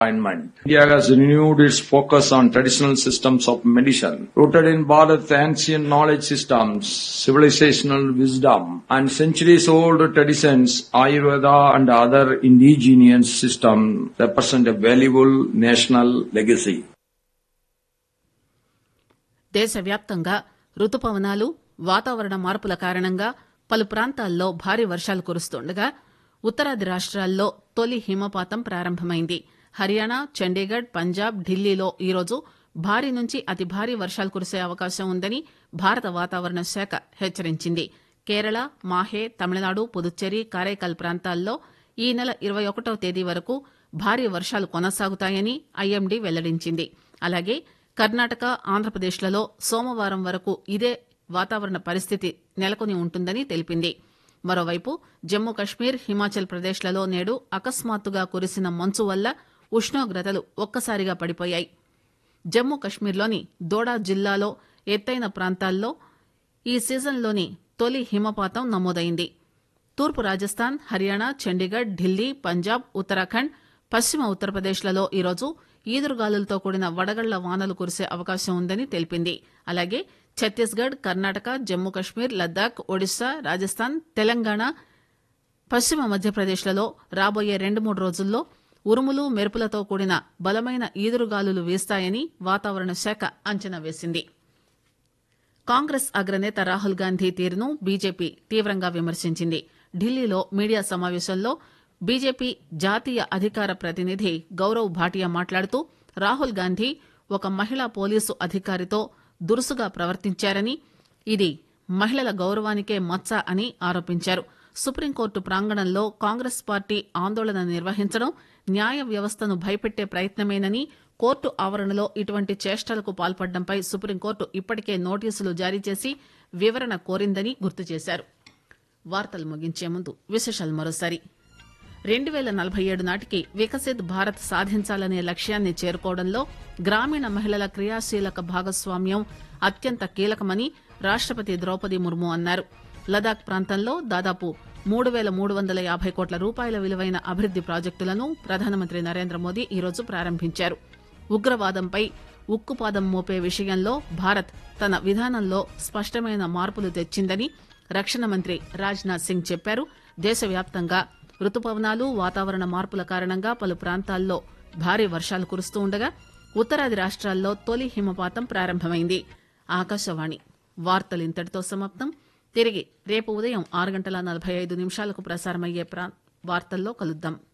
Alignment. India has renewed its focus on traditional systems of medicine, rooted in Bharat's ancient knowledge systems, civilizational wisdom, and centuries-old traditions. Ayurveda and other indigenous systems represent a valuable national legacy. దేశవ్యాప్తంగా రుతుపవనాలు వాతావరణ మార్పుల కారణంగా పలు ప్రాంతాల్లో భారీ వర్షాలు కురుస్తుండగా ఉత్తరాది రాష్ట్రాల్లో తొలి హిమపాతం ప్రారంభమైంది హర్యానా చండీగఢ్ పంజాబ్ ఢిల్లీలో ఈరోజు భారీ నుంచి అతి భారీ వర్షాలు కురిసే అవకాశం ఉందని భారత వాతావరణ శాఖ హెచ్చరించింది కేరళ మాహే తమిళనాడు పుదుచ్చేరి కారైకాల్ ప్రాంతాల్లో ఈ నెల ఇరవై ఒకటవ తేదీ వరకు భారీ వర్షాలు కొనసాగుతాయని ఐఎండీ వెల్లడించింది అలాగే కర్ణాటక ఆంధ్రప్రదేశ్లలో సోమవారం వరకు ఇదే వాతావరణ పరిస్థితి నెలకొని ఉంటుందని తెలిపింది మరోవైపు జమ్మూ కశ్మీర్ హిమాచల్ ప్రదేశ్లలో నేడు అకస్మాత్తుగా కురిసిన మంచు వల్ల ఉష్ణోగ్రతలు ఒక్కసారిగా పడిపోయాయి జమ్మూ కశ్మీర్లోని దోడా జిల్లాలో ఎత్తైన ప్రాంతాల్లో ఈ సీజన్లోని తొలి హిమపాతం నమోదైంది తూర్పు రాజస్థాన్ హర్యానా చండీగఢ్ ఢిల్లీ పంజాబ్ ఉత్తరాఖండ్ పశ్చిమ ఉత్తరప్రదేశ్లలో ఈరోజు ఈదురుగాలులతో కూడిన వడగళ్ల వానలు కురిసే అవకాశం ఉందని తెలిపింది అలాగే ఛత్తీస్గఢ్ కర్ణాటక జమ్మూ కశ్మీర్ లద్దాఖ్ ఒడిశా రాజస్థాన్ తెలంగాణ పశ్చిమ మధ్యప్రదేశ్లలో రాబోయే రెండు మూడు రోజుల్లో ఉరుములు మెరుపులతో కూడిన బలమైన ఈదురుగాలులు వీస్తాయని వాతావరణ శాఖ అంచనా వేసింది కాంగ్రెస్ అగ్రనేత రాహుల్ గాంధీ తీరును బీజేపీ తీవ్రంగా విమర్శించింది ఢిల్లీలో మీడియా సమావేశంలో బీజేపీ జాతీయ అధికార ప్రతినిధి గౌరవ్ భాటియా మాట్లాడుతూ రాహుల్ గాంధీ ఒక మహిళా పోలీసు అధికారితో దురుసుగా ప్రవర్తించారని ఇది మహిళల గౌరవానికే మచ్చ అని ఆరోపించారు సుప్రీంకోర్టు ప్రాంగణంలో కాంగ్రెస్ పార్టీ ఆందోళన నిర్వహించడం న్యాయ వ్యవస్థను భయపెట్టే ప్రయత్నమేనని కోర్టు ఆవరణలో ఇటువంటి చేష్టలకు పాల్పడడంపై సుప్రీంకోర్టు ఇప్పటికే నోటీసులు జారీ చేసి వివరణ కోరిందని గుర్తు చేశారు వార్తలు ముగించే ముందు విశేషాలు మరోసారి రెండు వేల నలభై ఏడు నాటికి వికసిత్ భారత్ సాధించాలనే లక్ష్యాన్ని చేరుకోవడంలో గ్రామీణ మహిళల క్రియాశీలక భాగస్వామ్యం అత్యంత కీలకమని రాష్టపతి ద్రౌపది ముర్ము అన్నారు లదాఖ్ ప్రాంతంలో దాదాపు మూడు వేల మూడు వందల యాభై కోట్ల రూపాయల విలువైన అభివృద్ది ప్రాజెక్టులను ప్రధానమంత్రి నరేంద్ర మోదీ ఈరోజు ప్రారంభించారు ఉగ్రవాదంపై ఉక్కుపాదం మోపే విషయంలో భారత్ తన విధానంలో స్పష్టమైన మార్పులు తెచ్చిందని రక్షణ మంత్రి రాజ్నాథ్ సింగ్ చెప్పారు దేశవ్యాప్తంగా రుతుపవనాలు వాతావరణ మార్పుల కారణంగా పలు ప్రాంతాల్లో భారీ వర్షాలు కురుస్తూ ఉండగా ఉత్తరాది రాష్ట్రాల్లో తొలి హిమపాతం ప్రారంభమైంది ఆకాశవాణి వార్తలు ఇంతటితో సమాప్తం తిరిగి రేపు ఉదయం ఆరు గంటల నలభై ఐదు నిమిషాలకు ప్రసారమయ్యే ప్రా వార్తల్లో కలుద్దాం